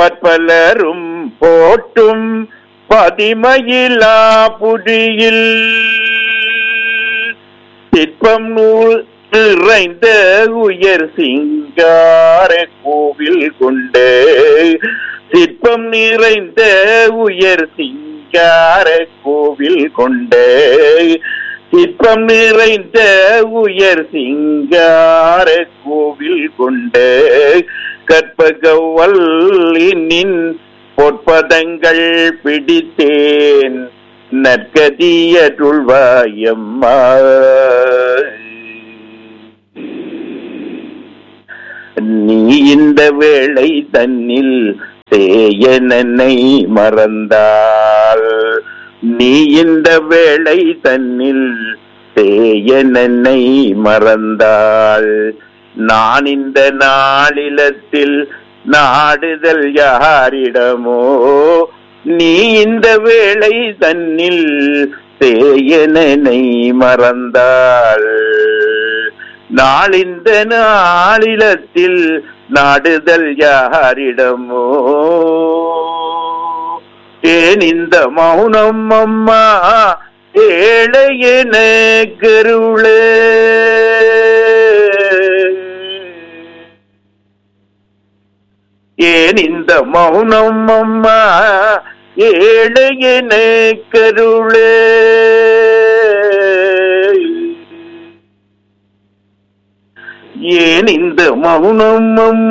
பற்பலரும் போட்டும் பதிமையிலா புடியில் சிற்பம் நூல் நிறைந்த உயர் சிங்கார கோவில் கொண்டு சிற்பம் நிறைந்த உயர் சிங்கார கோவில் கொண்டு சிற்பம் நிறைந்த உயர் சிங்கார கோவில் கொண்டு கற்பகவல்லினின் பொற்பதங்கள் பிடித்தேன் நற்கதியருள்வாயம்மா நீ இந்த வேளை தன்னில் தேயனனை மறந்தால் நீ இந்த வேளை தன்னில் தேயனனை மறந்தால் நான் இந்த நாளிலத்தில் நாடுதல் யாரிடமோ நீ இந்த வேளை தன்னில் தேயனனை மறந்தால் நாளிந்த நாளிலத்தில் நாடுதல் யாரிடமோ ஏன் இந்த மௌனம் அம்மா ஏழையன கருளே ஏன் இந்த மௌனம் அம்மா ஏழையன கருளே ஏன் இந்த மௌனம் அம்மா